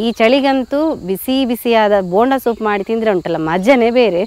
ಈ ಚಳಿಗಂತೂ ಬಿಸಿ ಬಿಸಿಯಾದ ಬೋಂಡ ಸೂಪ್ ಮಾಡಿ ತಿಂದರೆ ಉಂಟಲ್ಲ ಮಜನೇ ಬೇರೆ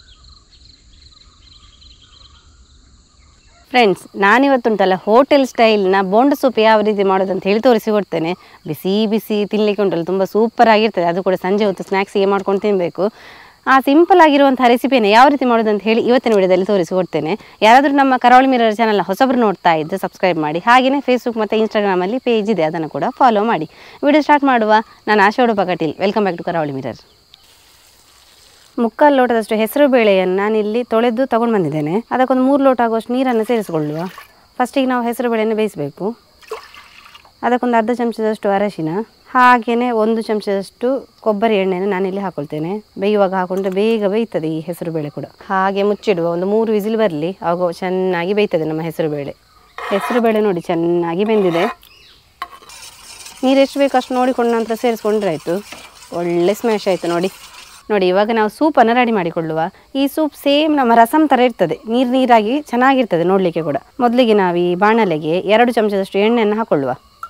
ಫ್ರೆಂಡ್ಸ್ ನಾನಿವತ್ತುಂಟಲ್ಲ ಹೋಟೆಲ್ ಸ್ಟೈಲ್ನ ಬೋಂಡ ಸೂಪ್ ಯಾವ ರೀತಿ ಮಾಡೋದು ಅಂತ ಹೇಳಿ ತೋರಿಸಿ ಕೊಡ್ತೇನೆ ಬಿಸಿ ಬಿಸಿ ತಿನ್ನಲಿಕ್ಕೆ ಉಂಟಲ್ಲ ತುಂಬ ಸೂಪರ್ ಆಗಿರ್ತದೆ ಅದು ಕೂಡ ಸಂಜೆ ಹೊತ್ತು ಸ್ನ್ಯಾಕ್ಸಿಗೆ ಮಾಡ್ಕೊಂಡು ತಿನ್ನಬೇಕು ಆ ಸಿಂಪಲ್ ಆಗಿರುವಂಥ ರೆಸಿಪಿನ ಯಾವ ರೀತಿ ಮಾಡೋದು ಅಂತ ಹೇಳಿ ಇವತ್ತಿನ ವಿಡಿಯೋದಲ್ಲಿ ತೋರಿಸಿಕೊಡ್ತೇನೆ ಯಾರಾದರೂ ನಮ್ಮ ಕರಾವಳಿ ಮಿರರ್ ಚಾನಲ್ನ ಹೊಸಬ್ರು ನೋಡ್ತಾ ಇದ್ದು ಸಬ್ಸ್ಕ್ರೈಬ್ ಮಾಡಿ ಹಾಗೆಯೇ ಫೇಸ್ಬುಕ್ ಮತ್ತು ಇನ್ಸ್ಟಾಗ್ರಾಮಲ್ಲಿ ಪೇಜ್ ಇದೆ ಅದನ್ನು ಕೂಡ ಫಾಲೋ ಮಾಡಿ ವಿಡಿಯೋ ಸ್ಟಾರ್ಟ್ ಮಾಡುವ ನಾನು Asha Udupa Kateel welcome back to Karavali Mirror ಮುಕ್ಕಾಲು ಲೋಟದಷ್ಟು ಹೆಸರು ಬೇಳೆಯನ್ನು ನಾನಿಲ್ಲಿ ತೊಳೆದು ತಗೊಂಡು ಬಂದಿದ್ದೇನೆ ಅದಕ್ಕೊಂದು ಮೂರು ಲೋಟ ಆಗುವಷ್ಟು ನೀರನ್ನು ಸೇರಿಸಿಕೊಳ್ಳುವ ಫಸ್ಟಿಗೆ ನಾವು ಹೆಸರು ಬೇಳೆಯನ್ನು ಬೇಯಿಸಬೇಕು ಅದಕ್ಕೊಂದು ಅರ್ಧ ಚಮಚದಷ್ಟು ಅರಶಿನ ಹಾಗೆಯೇ ಒಂದು ಚಮಚದಷ್ಟು ಕೊಬ್ಬರಿ ಎಣ್ಣೆಯನ್ನು ನಾನಿಲ್ಲಿ ಹಾಕೊಳ್ತೇನೆ ಬೇಯುವಾಗ ಹಾಕೊಂಡ್ರೆ ಬೇಗ ಬೇಯ್ತದೆ ಈ ಹೆಸರು ಬೇಳೆ ಕೂಡ ಹಾಗೆ ಮುಚ್ಚಿಡುವ ಒಂದು ಮೂರು ವಿಸಿಲ್ ಬರಲಿ ಆಗ ಚೆನ್ನಾಗಿ ಬೇಯ್ತದೆ ನಮ್ಮ ಹೆಸರು ಬೇಳೆ ಹೆಸರು ಬೇಳೆ ನೋಡಿ ಚೆನ್ನಾಗಿ ಬೆಂದಿದೆ ನೀರು ಎಷ್ಟು ಬೇಕು ಅಷ್ಟು ನೋಡಿಕೊಂಡು ನಂತರ ಸೇರಿಸ್ಕೊಂಡ್ರೆ ಆಯಿತು ಒಳ್ಳೆ ಸ್ಮ್ಯಾಶ್ ಆಯಿತು ನೋಡಿ ನೋಡಿ ಇವಾಗ ನಾವು ಸೂಪನ್ನು ರೆಡಿ ಮಾಡಿಕೊಳ್ಳುವ ಈ ಸೂಪ್ ಸೇಮ್ ನಮ್ಮ ರಸಂ ಥರ ಇರ್ತದೆ ನೀರು ನೀರಾಗಿ ಚೆನ್ನಾಗಿರ್ತದೆ ನೋಡಲಿಕ್ಕೆ ಕೂಡ ಮೊದಲಿಗೆ ನಾವು ಈ ಬಾಣಲೆಗೆ ಎರಡು ಚಮಚದಷ್ಟು ಎಣ್ಣೆಯನ್ನು ಹಾಕೊಳ್ಳುವ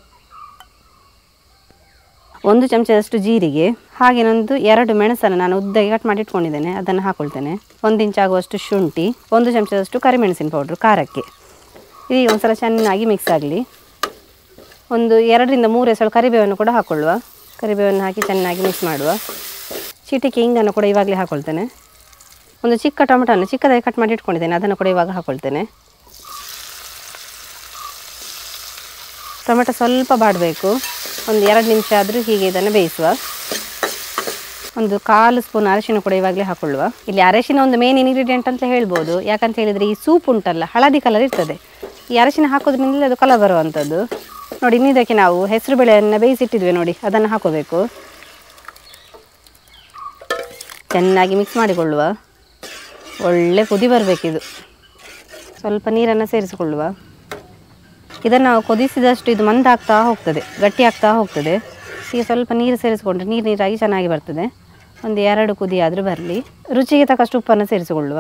ಒಂದು ಚಮಚದಷ್ಟು ಜೀರಿಗೆ ಹಾಗೇನೊಂದು ಎರಡು ಮೆಣಸನ್ನು ನಾನು ಉದ್ದಗೆ ಕಟ್ ಮಾಡಿ ಇಟ್ಕೊಂಡಿದ್ದೇನೆ ಅದನ್ನು ಹಾಕೊಳ್ತೇನೆ ಒಂದು ಇಂಚ್ ಆಗುವಷ್ಟು ಶುಂಠಿ ಒಂದು ಚಮಚದಷ್ಟು ಕರಿಮೆಣಸಿನ ಪೌಡ್ರು ಖಾರಕ್ಕೆ ಇದೀಗ ಒಂದ್ಸಲ ಚೆನ್ನಾಗಿ ಮಿಕ್ಸ್ ಆಗಲಿ ಒಂದು ಎರಡರಿಂದ ಮೂರು ಎಸಳು ಕರಿಬೇವನ್ನು ಕೂಡ ಹಾಕೊಳ್ಳುವ ಕರಿಬೇವನ್ನು ಹಾಕಿ ಚೆನ್ನಾಗಿ ಮಿಕ್ಸ್ ಮಾಡುವ ಚಿಟಿಕೆ ಹಿಂಗನ್ನು ಕೂಡ ಇವಾಗಲೇ ಹಾಕೊಳ್ತೇನೆ ಒಂದು ಚಿಕ್ಕ ಟೊಮೆಟೊನ್ನು ಚಿಕ್ಕದಾಗಿ ಕಟ್ ಮಾಡಿ ಇಟ್ಕೊಂಡಿದ್ದೇನೆ ಅದನ್ನು ಕೂಡ ಇವಾಗ ಹಾಕೊಳ್ತೇನೆ ಟೊಮೆಟೊ ಸ್ವಲ್ಪ ಬಾಡಬೇಕು ಒಂದು ಎರಡು ನಿಮಿಷ ಆದರೂ ಹೀಗೆ ಇದನ್ನು ಬೇಯಿಸುವ ಒಂದು ಕಾಲು ಸ್ಪೂನ್ ಅರಿಶಿನ ಕೂಡ ಇವಾಗಲೇ ಹಾಕೊಳ್ಳುವ ಇಲ್ಲಿ ಅರಿಶಿನ ಒಂದು ಮೇನ್ ಇಂಗ್ರೀಡಿಯೆಂಟ್ ಅಂತ ಹೇಳ್ಬೋದು ಯಾಕಂತ ಹೇಳಿದರೆ ಈ ಸೂಪ್ ಉಂಟಲ್ಲ ಹಳದಿ ಕಲರ್ ಇರ್ತದೆ ಈ ಅರಿಶಿನ ಹಾಕೋದ್ರಿಂದ ಅದು ಕಲರ್ ಬರುವಂಥದ್ದು ನೋಡಿ ಇನ್ನು ಇದಕ್ಕೆ ನಾವು ಹೆಸರು ಬೇಳೆಯನ್ನು ಬೇಯಿಸಿಟ್ಟಿದ್ವಿ ನೋಡಿ ಅದನ್ನು ಹಾಕೋಬೇಕು ಚೆನ್ನಾಗಿ ಮಿಕ್ಸ್ ಮಾಡಿಕೊಳ್ಳುವ ಒಳ್ಳೆ ಕುದಿ ಬರಬೇಕಿದು ಸ್ವಲ್ಪ ನೀರನ್ನು ಸೇರಿಸಿಕೊಳ್ಳುವ ಇದನ್ನು ನಾವು ಕೊದಿಸಿದಷ್ಟು ಇದು ಮಂದಾಗ್ತಾ ಹೋಗ್ತದೆ ಗಟ್ಟಿ ಆಗ್ತಾ ಹೋಗ್ತದೆ ಈಗ ಸ್ವಲ್ಪ ನೀರು ಸೇರಿಸಿಕೊಂಡ್ರೆ ನೀರು ನೀರಾಗಿ ಚೆನ್ನಾಗಿ ಬರ್ತದೆ ಒಂದು ಎರಡು ಕುದಿ ಆದರೂ ಬರಲಿ ರುಚಿಗೆ ತಕ್ಕಷ್ಟು ಉಪ್ಪನ್ನು ಸೇರಿಸಿಕೊಳ್ಳುವ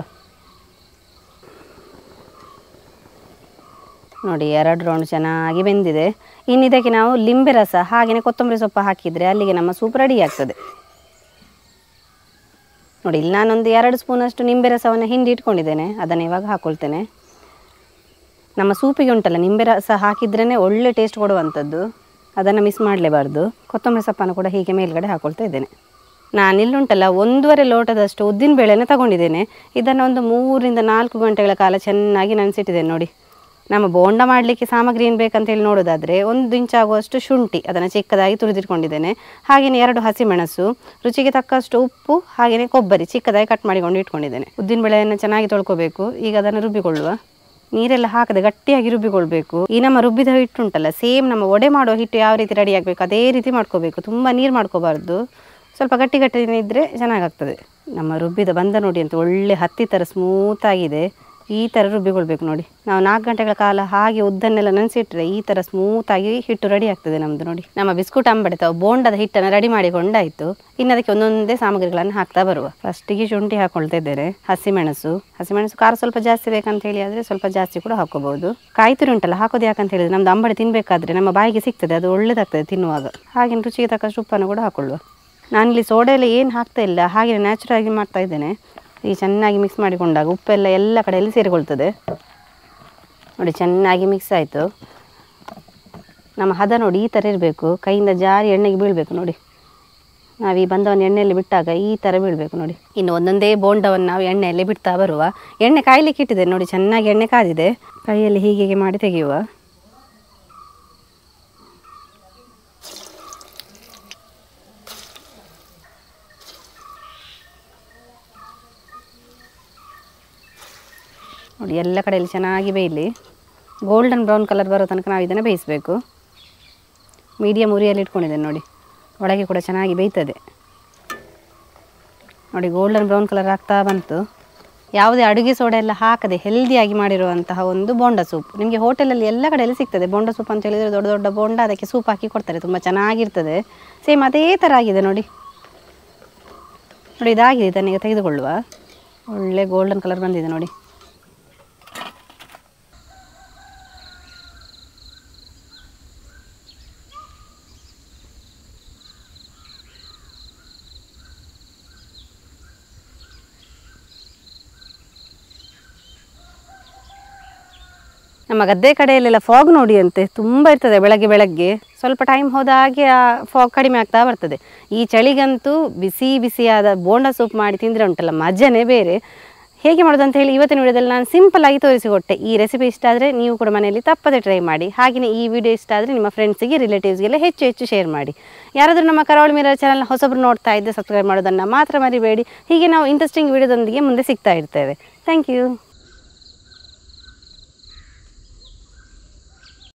ನೋಡಿ ಎರಡು ರೌಂಡ್ ಚೆನ್ನಾಗಿ ಬೆಂದಿದೆ ಇನ್ನು ಇದಕ್ಕೆ ನಾವು ಲಿಂಬೆ ರಸ ಹಾಗೆಯೇ ಕೊತ್ತಂಬರಿ ಸೊಪ್ಪು ಹಾಕಿದರೆ ಅಲ್ಲಿಗೆ ನಮ್ಮ ಸೂಪ್ ರೆಡಿ ಆಗ್ತದೆ ನೋಡಿ ಇಲ್ಲಿ ನಾನೊಂದು ಎರಡು ಸ್ಪೂನಷ್ಟು ನಿಂಬೆ ರಸವನ್ನು ಹಿಂಡಿ ಇಟ್ಕೊಂಡಿದ್ದೇನೆ ಅದನ್ನು ಇವಾಗ ಹಾಕ್ಕೊಳ್ತೇನೆ ನಮ್ಮ ಸೂಪಿಗೆ ಉಂಟಲ್ಲ ನಿಂಬೆ ರಸ ಹಾಕಿದ್ರೇ ಒಳ್ಳೆ ಟೇಸ್ಟ್ ಕೊಡುವಂಥದ್ದು ಅದನ್ನು ಮಿಸ್ ಮಾಡಲೇಬಾರ್ದು ಕೊತ್ತಂಬರಿ ಸೊಪ್ಪನ್ನು ಕೂಡ ಹೀಗೆ ಮೇಲ್ಗಡೆ ಹಾಕ್ಕೊಳ್ತಾ ಇದ್ದೇನೆ ನಾನಿಲ್ಲುಂಟಲ್ಲ ಒಂದೂವರೆ ಲೋಟದಷ್ಟು ಉದ್ದಿನ ಬೇಳೆನ ತಗೊಂಡಿದ್ದೇನೆ ಇದನ್ನು ಒಂದು ಮೂರಿಂದ ನಾಲ್ಕು ಗಂಟೆಗಳ ಕಾಲ ಚೆನ್ನಾಗಿ ನೆನೆಸಿಟ್ಟಿದ್ದೇನೆ ನೋಡಿ ನಮ್ಮ ಬೋಂಡ ಮಾಡಲಿಕ್ಕೆ ಸಾಮಗ್ರಿ ಏನು ಬೇಕಂತೇಳಿ ನೋಡೋದಾದರೆ ಒಂದು ಇಂಚಾಗುವಷ್ಟು ಶುಂಠಿ ಅದನ್ನು ಚಿಕ್ಕದಾಗಿ ತುರಿದಿಟ್ಕೊಂಡಿದ್ದೇನೆ ಹಾಗೆಯೇ ಎರಡು ಹಸಿಮೆಣಸು ರುಚಿಗೆ ತಕ್ಕಷ್ಟು ಉಪ್ಪು ಹಾಗೆಯೇ ಕೊಬ್ಬರಿ ಚಿಕ್ಕದಾಗಿ ಕಟ್ ಮಾಡಿಕೊಂಡು ಇಟ್ಕೊಂಡಿದ್ದೇನೆ ಉದ್ದಿನ ಬೇಳೆಯನ್ನು ಚೆನ್ನಾಗಿ ತೊಳ್ಕೊಬೇಕು ಈಗ ಅದನ್ನು ರುಬ್ಬಿಕೊಳ್ಳುವ ನೀರೆಲ್ಲ ಹಾಕದೆ ಗಟ್ಟಿಯಾಗಿ ರುಬ್ಬಿಕೊಳ್ಬೇಕು ಈ ನಮ್ಮ ರುಬ್ಬಿದ ಹಿಟ್ಟು ಉಂಟಲ್ಲ ಸೇಮ್ ನಮ್ಮ ಒಡೆ ಮಾಡೋ ಹಿಟ್ಟು ಯಾವ ರೀತಿ ರೆಡಿ ಆಗಬೇಕು ಅದೇ ರೀತಿ ಮಾಡ್ಕೋಬೇಕು ತುಂಬ ನೀರು ಮಾಡ್ಕೋಬಾರ್ದು ಸ್ವಲ್ಪ ಗಟ್ಟಿ ಗಟ್ಟಿ ಇದ್ದರೆ ಚೆನ್ನಾಗಾಗ್ತದೆ ನಮ್ಮ ರುಬ್ಬಿದ ಬಂದ ನೋಡಿ ಅಂತ ಒಳ್ಳೆ ಹತ್ತಿ ಥರ ಸ್ಮೂತಾಗಿದೆ ಈ ಥರ ರುಬ್ಬಿಕೊಳ್ಬೇಕು ನೋಡಿ ನಾವು ನಾಲ್ಕು ಗಂಟೆಗಳ ಕಾಲ ಹಾಗೆ ಉದ್ದನ್ನೆಲ್ಲ ನೆನೆಸಿಟ್ರೆ ಈ ಥರ ಸ್ಮೂತಾಗಿ ಹಿಟ್ಟು ರೆಡಿ ಆಗ್ತದೆ ನಮ್ಮದು ನೋಡಿ ನಮ್ಮ ಬಿಸ್ಕುಟ್ ಅಂಬಡೆ ತಾವು ಬೋಂಡದ ಹಿಟ್ಟನ್ನು ರೆಡಿ ಮಾಡಿಕೊಂಡಾಯಿತು ಇನ್ನು ಅದಕ್ಕೆ ಒಂದೊಂದೇ ಸಾಮಗ್ರಿಗಳನ್ನು ಹಾಕ್ತಾ ಬರುವ ಫಸ್ಟಿಗೆ ಶುಂಠಿ ಹಾಕೊಳ್ತಾ ಇದ್ದೇನೆ ಹಸಿಮೆಣಸು ಹಸಿಮೆಣಸು ಖಾರ ಸ್ವಲ್ಪ ಜಾಸ್ತಿ ಬೇಕಂತ ಹೇಳಿ ಆದರೆ ಸ್ವಲ್ಪ ಜಾಸ್ತಿ ಕೂಡ ಹಾಕೋಬಹುದು ಕಾಯಿ ತುರಿ ಉಂಟಲ್ಲ ಹಾಕೋದು ಯಾಕಂತ ಹೇಳಿದ್ರೆ ನಮ್ದು ಅಂಬಡೆ ತಿನ್ನಬೇಕಾದ್ರೆ ನಮ್ಮ ಬಾಯಿಗೆ ಸಿಗ್ತದೆ ಅದು ಒಳ್ಳೇದಾಗ್ತದೆ ತಿನ್ನುವಾಗ ಹಾಗೆ ರುಚಿಗೆ ತಕ್ಕಷ್ಟು ಉಪ್ಪನ್ನು ಕೂಡ ಹಾಕೊಳ್ಳುವ ನಾನಿಲ್ಲಿ ಸೋಡಾ ಎಲ್ಲ ಏನು ಹಾಕ್ತಾ ಇಲ್ಲ ಹಾಗೆ ನ್ಯಾಚುರಲ್ ಆಗಿ ಮಾಡ್ತಾ ಇದ್ದೇನೆ ಈ ಚೆನ್ನಾಗಿ ಮಿಕ್ಸ್ ಮಾಡಿಕೊಂಡಾಗ ಉಪ್ಪೆಲ್ಲ ಎಲ್ಲ ಕಡೆಯಲ್ಲಿ ಸೇರಿಕೊಳ್ತದೆ ನೋಡಿ ಚೆನ್ನಾಗಿ ಮಿಕ್ಸ್ ಆಯಿತು ನಮ್ಮ ಹದ ನೋಡಿ ಈ ಥರ ಇರಬೇಕು ಕೈಯಿಂದ ಜಾರಿ ಎಣ್ಣೆಗೆ ಬೀಳಬೇಕು ನೋಡಿ ನಾವು ಈ ಬಂದವನ್ನು ಎಣ್ಣೆಯಲ್ಲಿ ಬಿಟ್ಟಾಗ ಈ ಥರ ಬೀಳಬೇಕು ನೋಡಿ ಇನ್ನು ಒಂದೊಂದೇ ಬೋಂಡವನ್ನು ನಾವು ಎಣ್ಣೆಯಲ್ಲಿ ಬಿಡ್ತಾ ಬರುವ ಎಣ್ಣೆ ಕಾಯ್ಲಿಕ್ಕೆ ಇಟ್ಟಿದೆ ನೋಡಿ ಚೆನ್ನಾಗಿ ಎಣ್ಣೆ ಕಾದಿದೆ ಕೈಯಲ್ಲಿ ಹೀಗೆ ಹೀಗೆ ಮಾಡಿ ತೆಗೆಯುವ ನೋಡಿ ಎಲ್ಲ ಕಡೆಯಲ್ಲಿ ಚೆನ್ನಾಗಿ ಬೇಯಲಿ ಗೋಲ್ಡನ್ ಬ್ರೌನ್ ಕಲರ್ ಬರೋ ತನಕ ನಾವು ಇದನ್ನು ಬೇಯಿಸಬೇಕು ಮೀಡಿಯಮ್ ಉರಿಯಲ್ಲಿ ಇಟ್ಕೊಂಡಿದ್ದೇನೆ ನೋಡಿ ಒಳಗೆ ಕೂಡ ಚೆನ್ನಾಗಿ ಬೇಯ್ತದೆ ನೋಡಿ ಗೋಲ್ಡನ್ ಬ್ರೌನ್ ಕಲರ್ ಆಗ್ತಾ ಬಂತು ಯಾವುದೇ ಅಡುಗೆ ಸೋಡಾ ಎಲ್ಲ ಹಾಕದೆ ಹೆಲ್ದಿಯಾಗಿ ಮಾಡಿರುವಂತಹ ಒಂದು ಬೋಂಡ ಸೂಪ್ ನಿಮಗೆ ಹೋಟೆಲಲ್ಲಿ ಎಲ್ಲ ಕಡೆಯಲ್ಲಿ ಸಿಗ್ತದೆ ಬೋಂಡ ಸೂಪ್ ಅಂತ ಹೇಳಿದರೆ ದೊಡ್ಡ ದೊಡ್ಡ ಬೋಂಡ ಅದಕ್ಕೆ ಸೂಪ್ ಹಾಕಿ ಕೊಡ್ತಾರೆ ತುಂಬ ಚೆನ್ನಾಗಿರ್ತದೆ ಸೇಮ್ ಅದೇ ಥರ ಆಗಿದೆ ನೋಡಿ ನೋಡಿ ಇದಾಗಿದೆ ಇದನ್ನೀಗ ತೆಗೆದುಕೊಳ್ಳುವ ಒಳ್ಳೆ ಗೋಲ್ಡನ್ ಕಲರ್ ಬಂದಿದೆ ನೋಡಿ ನಮ್ಮ ಗದ್ದೆ ಕಡೆಯಲ್ಲೆಲ್ಲ ಫಾಗ್ ನೋಡಿ ಅಂತೆ ತುಂಬ ಇರ್ತದೆ ಬೆಳಗ್ಗೆ ಬೆಳಗ್ಗೆ ಸ್ವಲ್ಪ ಟೈಮ್ ಹೋದ ಹಾಗೆ ಆ ಫಾಗ್ ಕಡಿಮೆ ಆಗ್ತಾ ಬರ್ತದೆ ಈ ಚಳಿಗಂತೂ ಬಿಸಿ ಬಿಸಿಯಾದ ಬೋಂಡ ಸೂಪ್ ಮಾಡಿ ತಿಂದರೆ ಉಂಟಲ್ಲ ಮಜನೇ ಬೇರೆ ಹೇಗೆ ಮಾಡೋದು ಅಂತ ಹೇಳಿ ಇವತ್ತಿನ ವಿಡಿಯೋದಲ್ಲಿ ನಾನು ಸಿಂಪಲ್ ಆಗಿ ತೋರಿಸಿಕೊಟ್ಟೆ ಈ ರೆಸಿಪಿ ಇಷ್ಟ ಆದರೆ ನೀವು ಕೂಡ ಮನೆಯಲ್ಲಿ ತಪ್ಪದೆ ಟ್ರೈ ಮಾಡಿ ಹಾಗೆಯೇ ಈ ವಿಡಿಯೋ ಇಷ್ಟ ಆದರೆ ನಿಮ್ಮ ಫ್ರೆಂಡ್ಸಿಗೆ ರಿಲೇಟಿವ್ಸ್ಗೆಲ್ಲ ಹೆಚ್ಚು ಹೆಚ್ಚು ಶೇರ್ ಮಾಡಿ ಯಾರಾದರೂ ನಮ್ಮ ಕರಾವಳಿ ಮಿರರ್ ಚಾನಲ್ ಹೊಸಬ್ರು ನೋಡ್ತಾ ಇದ್ದರೆ ಸಬ್ಸ್ಕ್ರೈಬ್ ಮಾಡೋದನ್ನು ಮಾತ್ರ ಮರಿಬೇಡಿ ಹೀಗೆ ನಾವು ಇಂಟ್ರೆಸ್ಟಿಂಗ್ ವಿಡಿಯೋದೊಂದಿಗೆ ಮುಂದೆ ಸಿಗ್ತಾ ಇರ್ತೇವೆ ಥ್ಯಾಂಕ್ ಯು